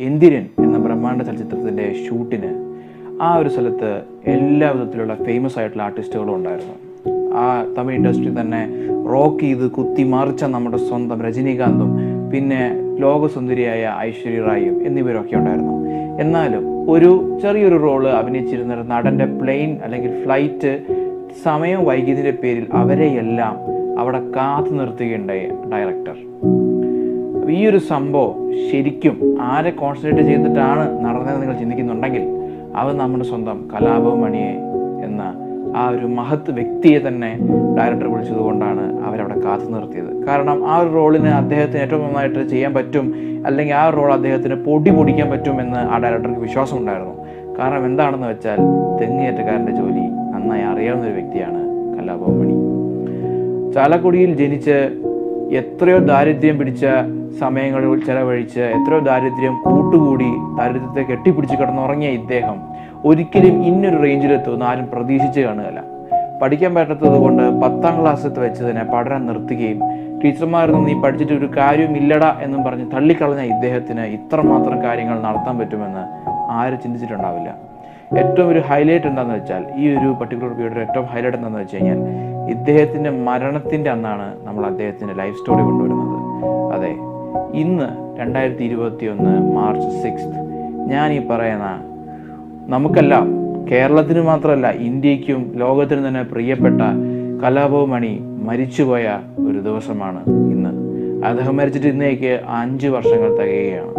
എന്തിരൻ എന്ന ബ്രഹ്മാണ്ഡ ചലച്ചിത്രത്തിൻ്റെ ഷൂട്ടിന് ആ ഒരു സ്ഥലത്ത് എല്ലാ വിധത്തിലുള്ള ഫേമസ് ആയിട്ടുള്ള ആർട്ടിസ്റ്റുകളും ഉണ്ടായിരുന്നു ആ തമിഴ് ഇൻഡസ്ട്രി തന്നെ റോക്ക് ചെയ്ത് കുത്തി മറിച്ച നമ്മുടെ സ്വന്തം രജനീകാന്തും പിന്നെ ലോകസുന്ദരിയായ ഐശ്വര്യ റായും എന്നിവരൊക്കെ ഉണ്ടായിരുന്നു എന്നാലും ഒരു ചെറിയൊരു റോള് അഭിനയിച്ചിരുന്ന ഒരു നടൻ്റെ പ്ലെയിൻ അല്ലെങ്കിൽ ഫ്ലൈറ്റ് സമയം വൈകിയതിൻ്റെ പേരിൽ അവരെയെല്ലാം അവിടെ കാത്തു നിർത്തുകയുണ്ടായി ഡയറക്ടർ ഈ ഒരു സംഭവം ശരിക്കും ആരെ കോൺസെൻട്രേറ്റ് ചെയ്തിട്ടാണ് നടന്നതെന്ന് നിങ്ങൾ ചിന്തിക്കുന്നുണ്ടെങ്കിൽ അത് നമ്മുടെ സ്വന്തം കലാഭവൻ മണിയെ എന്ന ആ ഒരു മഹത്ത് വ്യക്തിയെ തന്നെ ഡയറക്ടർ വിളിച്ചതുകൊണ്ടാണ് അവരവിടെ കാത്തു നിർത്തിയത് കാരണം ആ ഒരു റോളിന് അദ്ദേഹത്തിന് ഏറ്റവും നന്നായിട്ട് ചെയ്യാൻ പറ്റും അല്ലെങ്കിൽ ആ റോൾ അദ്ദേഹത്തിന് പൊടി പൊടിക്കാൻ പറ്റും എന്ന് ആ ഡയറക്ടർക്ക് വിശ്വാസം ഉണ്ടായിരുന്നു കാരണം എന്താണെന്ന് വെച്ചാൽ തെങ്ങേറ്റക്കാരൻ്റെ ജോലി നന്നായി അറിയാവുന്ന ഒരു വ്യക്തിയാണ് കലാഭവൻ മണി ചാലക്കുടിയിൽ ജനിച്ച് എത്രയോ ദാരിദ്ര്യം പിടിച്ച സമയങ്ങളിൽ ചെലവഴിച്ച് എത്രയോ ദാരിദ്ര്യം കൂട്ടുകൂടി ദാരിദ്ര്യത്തെ കെട്ടിപ്പിടിച്ച് കിടന്നുറങ്ങിയ ഇദ്ദേഹം ഒരിക്കലും ഇന്നൊരു റേഞ്ചിലെത്തുമെന്ന് ആരും പ്രതീക്ഷിച്ച് കാണുകയല്ല പഠിക്കാൻ പറ്റാത്തത് കൊണ്ട് പത്താം ക്ലാസ്സിൽ വെച്ച് തന്നെ പഠനം നിർത്തുകയും ടീച്ചർമാരൊന്നും നീ പഠിച്ചിട്ട് ഒരു കാര്യവും ഇല്ലടാ എന്നും പറഞ്ഞ് തള്ളിക്കളഞ്ഞ ഇദ്ദേഹത്തിന് ഇത്രമാത്രം കാര്യങ്ങൾ നടത്താൻ പറ്റുമെന്ന് ആരും ചിന്തിച്ചിട്ടുണ്ടാവില്ല ഏറ്റവും ഒരു ഹൈലൈറ്റ് എന്താണെന്ന് വെച്ചാൽ ഈ ഒരു പർട്ടിക്കുലർ വീഡിയോയുടെ ഏറ്റവും ഹൈലൈറ്റ് എന്താണെന്ന് വെച്ച് കഴിഞ്ഞാൽ ഇദ്ദേഹത്തിൻ്റെ മരണത്തിൻ്റെ അന്നാണ് നമ്മൾ അദ്ദേഹത്തിൻ്റെ ലൈഫ് സ്റ്റോറി കൊണ്ടുവരുന്നത് അതെ ഇന്ന് രണ്ടായിരത്തി ഇരുപത്തി ഒന്ന് മാർച്ച് സിക്സ് ഞാൻ ഈ പറയുന്ന നമുക്കെല്ലാം കേരളത്തിന് മാത്രമല്ല ഇന്ത്യക്കും ലോകത്തിന് തന്നെ പ്രിയപ്പെട്ട കലാഭവൻ മണി മരിച്ചുപോയ ഒരു ദിവസമാണ് ഇന്ന് അദ്ദേഹം മരിച്ചിട്ട് ഇന്നേക്ക് അഞ്ച് വർഷങ്ങൾ തികയുകയാണ്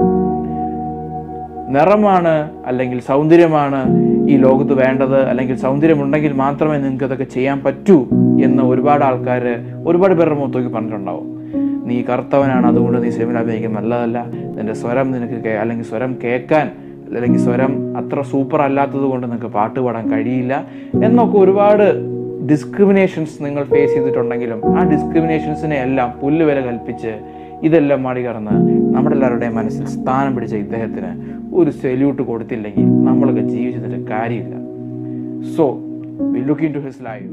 നിറമാണ് അല്ലെങ്കിൽ സൗന്ദര്യമാണ് ഈ ലോകത്ത് വേണ്ടത് അല്ലെങ്കിൽ സൗന്ദര്യമുണ്ടെങ്കിൽ മാത്രമേ നിങ്ങൾക്ക് അതൊക്കെ ചെയ്യാൻ പറ്റൂ എന്ന് ഒരുപാട് ആൾക്കാർ ഒരുപാട് പേരുടെ മുഖത്തോക്കി പറഞ്ഞിട്ടുണ്ടാവും നീ കറുത്തവനാണ് അതുകൊണ്ട് നീ സിനിമയിൽ അഭിനയിക്കാൻ നല്ലതല്ല നിന്റെ സ്വരം നിനക്ക് കേ- അല്ലെങ്കിൽ സ്വരം കേൾക്കാൻ അല്ലെങ്കിൽ സ്വരം അത്ര സൂപ്പർ അല്ലാത്തത് കൊണ്ട് നിങ്ങൾക്ക് പാട്ട് പാടാൻ കഴിയില്ല എന്നൊക്കെ ഒരുപാട് ഡിസ്ക്രിമിനേഷൻസ് നിങ്ങൾ ഫേസ് ചെയ്തിട്ടുണ്ടെങ്കിലും ആ ഡിസ്ക്രിമിനേഷൻസിനെ എല്ലാം പുല്ലുവില കൽപ്പിച്ച് ഇതെല്ലാം മറികടന്ന് നമ്മുടെ എല്ലാവരുടെയും മനസ്സിൽ സ്ഥാനം പിടിച്ച ഇദ്ദേഹത്തിന് ഒരു സെല്യൂട്ട് കൊടുത്തില്ലെങ്കിൽ നമ്മളൊക്കെ ജീവിച്ചിട്ട് കാര്യമില്ല so we look in to his life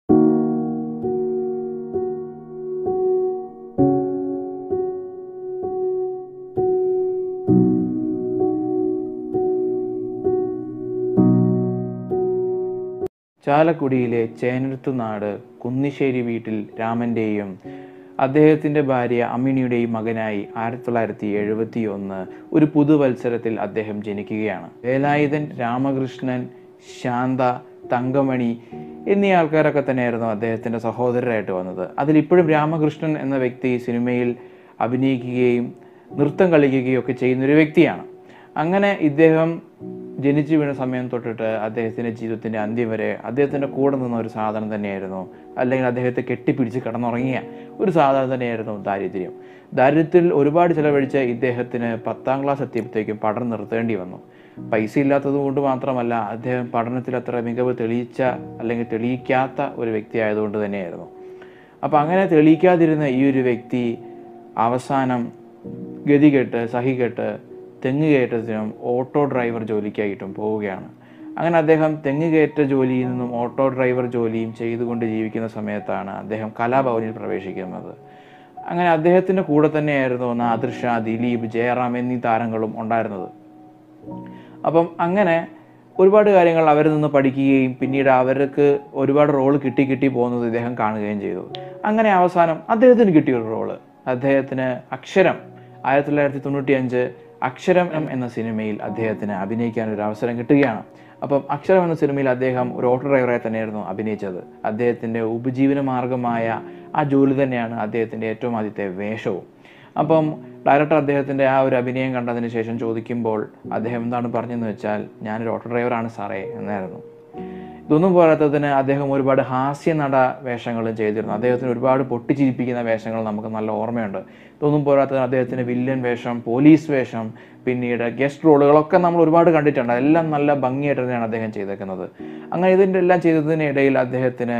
ചാലക്കുടിയിലെ ചേനത്തുനാട് കുന്നിശ്ശേരി വീട്ടിൽ രാമൻ്റെയും അദ്ദേഹത്തിൻ്റെ ഭാര്യ അമ്മിണിയുടെയും മകനായി ആയിരത്തി തൊള്ളായിരത്തി എഴുപത്തി ഒന്ന് ഒരു പുതുവത്സരത്തിൽ അദ്ദേഹം ജനിക്കുകയാണ് വേലായുധൻ രാമകൃഷ്ണൻ ശാന്ത തങ്കമണി എന്നീ ആൾക്കാരൊക്കെ തന്നെയായിരുന്നു അദ്ദേഹത്തിൻ്റെ സഹോദരരായിട്ട് വന്നത് അതിലിപ്പോഴും രാമകൃഷ്ണൻ എന്ന വ്യക്തി സിനിമയിൽ അഭിനയിക്കുകയും നൃത്തം കളിക്കുകയും ഒക്കെ ചെയ്യുന്ന ഒരു വ്യക്തിയാണ് അങ്ങനെ ഇദ്ദേഹം ജനിച്ചു വീണ സമയം തൊട്ടിട്ട് അദ്ദേഹത്തിൻ്റെ ജീവിതത്തിൻ്റെ അന്ത്യം വരെ അദ്ദേഹത്തിൻ്റെ കൂടെ നിന്ന ഒരു സാധനം തന്നെയായിരുന്നു അല്ലെങ്കിൽ അദ്ദേഹത്തെ കെട്ടിപ്പിടിച്ച് കിടന്നുറങ്ങിയ ഒരു സാധനം തന്നെയായിരുന്നു ദാരിദ്ര്യം ദാരിദ്ര്യത്തിൽ ഒരുപാട് ചിലവഴിച്ച ഇദ്ദേഹത്തിന് പത്താം ക്ലാസ് എത്തിയപ്പോഴത്തേക്കും പഠനം നിർത്തേണ്ടി വന്നു പൈസ ഇല്ലാത്തത് കൊണ്ട് മാത്രമല്ല അദ്ദേഹം പഠനത്തിൽ അത്ര മികവ് തെളിയിച്ച അല്ലെങ്കിൽ തെളിയിക്കാത്ത ഒരു വ്യക്തി ആയതുകൊണ്ട് തന്നെയായിരുന്നു അപ്പോൾ അങ്ങനെ തെളിയിക്കാതിരുന്ന ഈ ഒരു വ്യക്തി അവസാനം ഗതികെട്ട് സഹികെട്ട് തെങ്ങ് കയറ്റത്തിനും ഓട്ടോ ഡ്രൈവർ ജോലിക്കായിട്ടും പോവുകയാണ് അങ്ങനെ അദ്ദേഹം തെങ്ങ് കയറ്റ ജോലിയിൽ നിന്നും ഓട്ടോ ഡ്രൈവർ ജോലിയും ചെയ്തുകൊണ്ട് ജീവിക്കുന്ന സമയത്താണ് അദ്ദേഹം കലാഭവനിൽ പ്രവേശിക്കുന്നത് അങ്ങനെ അദ്ദേഹത്തിൻ്റെ കൂടെ തന്നെയായിരുന്നു നാദിർഷ ദിലീപ് ജയറാം എന്നീ താരങ്ങളും ഉണ്ടായിരുന്നത് അപ്പം അങ്ങനെ ഒരുപാട് കാര്യങ്ങൾ അവരിൽ നിന്ന് പഠിക്കുകയും പിന്നീട് അവർക്ക് ഒരുപാട് റോൾ കിട്ടി കിട്ടി പോകുന്നത് ഇദ്ദേഹം കാണുകയും ചെയ്തു അങ്ങനെ അവസാനം അദ്ദേഹത്തിന് കിട്ടിയ ഒരു റോള് അദ്ദേഹത്തിന് അക്ഷരം ആയിരത്തി തൊള്ളായിരത്തി തൊണ്ണൂറ്റി അഞ്ച് അക്ഷരം എന്ന സിനിമയിൽ അദ്ദേഹത്തിന് അഭിനയിക്കാൻ ഒരു അവസരം കിട്ടുകയാണ് അപ്പം അക്ഷരം എന്ന സിനിമയിൽ അദ്ദേഹം ഒരു ഓട്ടോ ഡ്രൈവറായി തന്നെയായിരുന്നു അഭിനയിച്ചത് അദ്ദേഹത്തിൻ്റെ ഉപജീവന മാർഗമായ ആ ജോലി തന്നെയാണ് അദ്ദേഹത്തിൻ്റെ ഏറ്റവും ആദ്യത്തെ വേഷവും അപ്പം ഡയറക്ടർ അദ്ദേഹത്തിൻ്റെ ആ ഒരു അഭിനയം കണ്ടതിന് ശേഷം ചോദിക്കുമ്പോൾ അദ്ദേഹം എന്താണ് പറഞ്ഞതെന്ന് വെച്ചാൽ ഞാനൊരു ഓട്ടോ ഡ്രൈവറാണ് സാറേ എന്നായിരുന്നു ഇതൊന്നും പോരാത്തതിന് അദ്ദേഹം ഒരുപാട് ഹാസ്യ നട വേഷങ്ങളും ചെയ്തിരുന്നു അദ്ദേഹത്തിന് ഒരുപാട് പൊട്ടിച്ചിരിപ്പിക്കുന്ന വേഷങ്ങൾ നമുക്ക് നല്ല ഓർമ്മയുണ്ട് ഇതൊന്നും പോരാത്തതിന് അദ്ദേഹത്തിന് വില്ലൻ വേഷം പോലീസ് വേഷം പിന്നീട് ഗസ്റ്റ് റോളുകളൊക്കെ നമ്മൾ ഒരുപാട് കണ്ടിട്ടുണ്ട് അതെല്ലാം നല്ല ഭംഗിയായിട്ട് തന്നെയാണ് അദ്ദേഹം ചെയ്തേക്കുന്നത് അങ്ങനെ ഇതിൻ്റെ എല്ലാം ചെയ്തതിനിടയിൽ അദ്ദേഹത്തിന്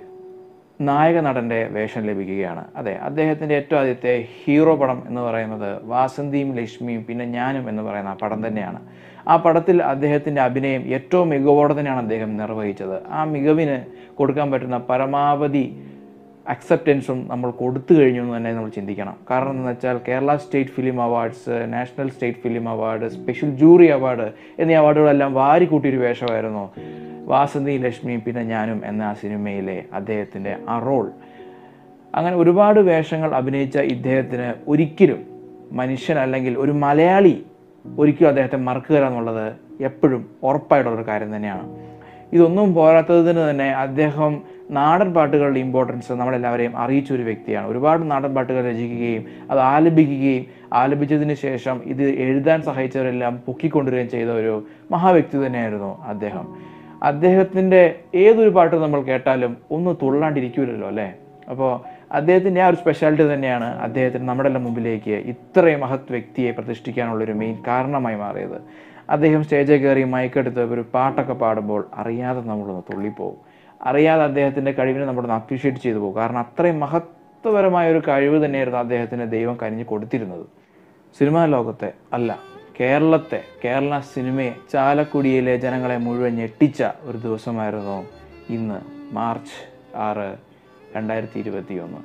നായക നടൻ്റെ വേഷം ലഭിക്കുകയാണ് അതെ അദ്ദേഹത്തിൻ്റെ ഏറ്റവും ആദ്യത്തെ ഹീറോ പടം എന്ന് പറയുന്നത് വാസന്തിയും ലക്ഷ്മിയും പിന്നെ ഞാനും എന്ന് പറയുന്ന ആ പടം തന്നെയാണ് ആ പടത്തിൽ അദ്ദേഹത്തിൻ്റെ അഭിനയം ഏറ്റവും മികവോടെ തന്നെയാണ് അദ്ദേഹം നിർവഹിച്ചത് ആ മികവിന് കൊടുക്കാൻ പറ്റുന്ന പരമാവധി അക്സെപ്റ്റൻസും നമ്മൾ കൊടുത്തു കഴിഞ്ഞു എന്ന് തന്നെ നമ്മൾ ചിന്തിക്കണം കാരണം എന്ന് വെച്ചാൽ Kerala state film awards national state film award special jury award എന്നീ അവാർഡുകളെല്ലാം വാരിക്കൂട്ടിയൊരു വേഷമായിരുന്നു വാസന്തി ലക്ഷ്മി പിന്നെ ഞാനും എന്ന ആ സിനിമയിലെ അദ്ദേഹത്തിൻ്റെ ആ റോൾ അങ്ങനെ ഒരുപാട് വേഷങ്ങൾ അഭിനയിച്ച ഇദ്ദേഹത്തിന് ഒരിക്കലും മനുഷ്യൻ അല്ലെങ്കിൽ ഒരു മലയാളി ഒരിക്കലും അദ്ദേഹത്തെ മറക്കുക എന്നുള്ളത് എപ്പോഴും ഉറപ്പായിട്ടുള്ളൊരു കാര്യം തന്നെയാണ് ഇതൊന്നും പോരാത്തതിന് തന്നെ അദ്ദേഹം നാടൻ പാട്ടുകളുടെ ഇമ്പോർട്ടൻസ് നമ്മളെല്ലാവരെയും അറിയിച്ച ഒരു വ്യക്തിയാണ് ഒരുപാട് നാടൻ പാട്ടുകൾ രചിക്കുകയും അത് ആലപിക്കുകയും ആലപിച്ചതിന് ശേഷം ഇത് എഴുതാൻ സഹായിച്ചവരെല്ലാം പൊക്കിക്കൊണ്ടുവരികയും ചെയ്ത ഒരു മഹാവ്യക്തി തന്നെയായിരുന്നു അദ്ദേഹം അദ്ദേഹത്തിൻ്റെ ഏതൊരു പാട്ട് നമ്മൾ കേട്ടാലും ഒന്ന് തുള്ളാണ്ടിരിക്കൂലല്ലോ അല്ലേ അപ്പോൾ അദ്ദേഹത്തിൻ്റെ ആ ഒരു സ്പെഷ്യാലിറ്റി തന്നെയാണ് അദ്ദേഹത്തിന് നമ്മുടെ എല്ലാം മുമ്പിലേക്ക് ഇത്രയും മഹത് വ്യക്തിയെ പ്രതിഷ്ഠിക്കാനുള്ളൊരു മെയിൻ കാരണമായി മാറിയത് അദ്ദേഹം സ്റ്റേജിൽ കയറി മയക്കെടുത്ത് ഒരു പാട്ടൊക്കെ പാടുമ്പോൾ അറിയാതെ നമ്മളൊന്ന് തുള്ളിപ്പോവും അറിയാതെ അദ്ദേഹത്തിൻ്റെ കഴിവിനെ നമ്മളൊന്ന് അപ്രീഷിയേറ്റ് ചെയ്തു പോകും കാരണം അത്രയും മഹത്വപരമായ ഒരു കഴിവ് തന്നെയായിരുന്നു അദ്ദേഹത്തിന് ദൈവം കനിഞ്ഞ് കൊടുത്തിരുന്നത് സിനിമാ ലോകത്തെ അല്ല കേരളത്തെ കേരള സിനിമയെ ചാലക്കുടിയിലെ ജനങ്ങളെ മുഴുവൻ ഞെട്ടിച്ച ഒരു ദിവസമായിരുന്നു ഇന്ന് മാർച്ച് ആറ് രണ്ടായിരത്തി ഇരുപത്തി ഒന്ന്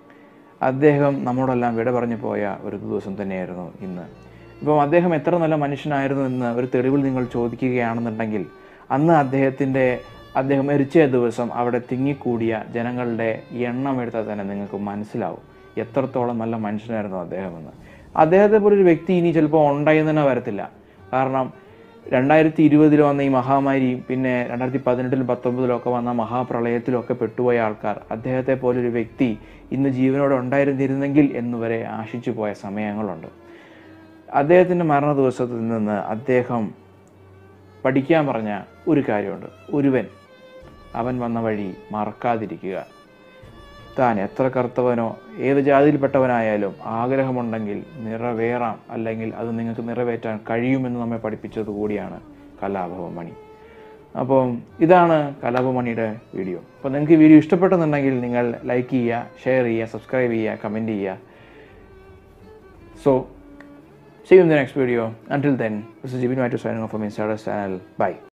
അദ്ദേഹം നമ്മോടെല്ലാം വിട പറഞ്ഞു പോയ ഒരു ദിവസം തന്നെയായിരുന്നു ഇന്ന് ഇപ്പം അദ്ദേഹം എത്ര നല്ല മനുഷ്യനായിരുന്നു എന്ന് ഒരു തെളിവിൽ നിങ്ങൾ ചോദിക്കുകയാണെന്നുണ്ടെങ്കിൽ അന്ന് അദ്ദേഹത്തിൻ്റെ അദ്ദേഹം മരിച്ച ദിവസം അവിടെ തിങ്ങിക്കൂടിയ ജനങ്ങളുടെ എണ്ണം എടുത്താൽ തന്നെ നിങ്ങൾക്ക് മനസ്സിലാവും എത്രത്തോളം നല്ല മനുഷ്യനായിരുന്നു അദ്ദേഹമെന്ന് അദ്ദേഹത്തെ പോലൊരു വ്യക്തി ഇനി ചിലപ്പോൾ ഉണ്ടായെന്ന് തന്നെ വരത്തില്ല കാരണം രണ്ടായിരത്തി ഇരുപതിൽ വന്ന ഈ മഹാമാരിയും പിന്നെ രണ്ടായിരത്തി പതിനെട്ടിലും പത്തൊമ്പതിലും ഒക്കെ വന്ന മഹാപ്രളയത്തിലും ഒക്കെ പെട്ടുപോയ ആൾക്കാർ അദ്ദേഹത്തെ പോലൊരു വ്യക്തി ഇന്ന് ജീവനോടെ ഉണ്ടായിരുന്നിരുന്നെങ്കിൽ എന്നുവരെ ആശിച്ചു പോയ സമയങ്ങളുണ്ട് അദ്ദേഹത്തിൻ്റെ മരണ ദിവസത്തിൽ നിന്ന് അദ്ദേഹം പഠിക്കാൻ പറഞ്ഞ ഒരു കാര്യമുണ്ട് ഒരുവൻ അവൻ വന്ന വഴി മറക്കാതിരിക്കുക താൻ എത്ര കറുത്തവനോ ഏത് ജാതിയിൽപ്പെട്ടവനായാലും ആഗ്രഹമുണ്ടെങ്കിൽ നിറവേറാം അല്ലെങ്കിൽ അത് നിങ്ങൾക്ക് നിറവേറ്റാൻ കഴിയുമെന്ന് നമ്മെ പഠിപ്പിച്ചത് കൂടിയാണ് കലാഭവമണി അപ്പം ഇതാണ് കലാഭവമണിയുടെ വീഡിയോ അപ്പോൾ നിങ്ങൾക്ക് ഈ വീഡിയോ ഇഷ്ടപ്പെട്ടെന്നുണ്ടെങ്കിൽ നിങ്ങൾ ലൈക്ക് ചെയ്യുക ഷെയർ ചെയ്യുക സബ്സ്ക്രൈബ് ചെയ്യുക കമൻറ്റ് ചെയ്യുക so See you in the next video. Until then, this is Jibin Maito signing off from Insider's channel. Bye.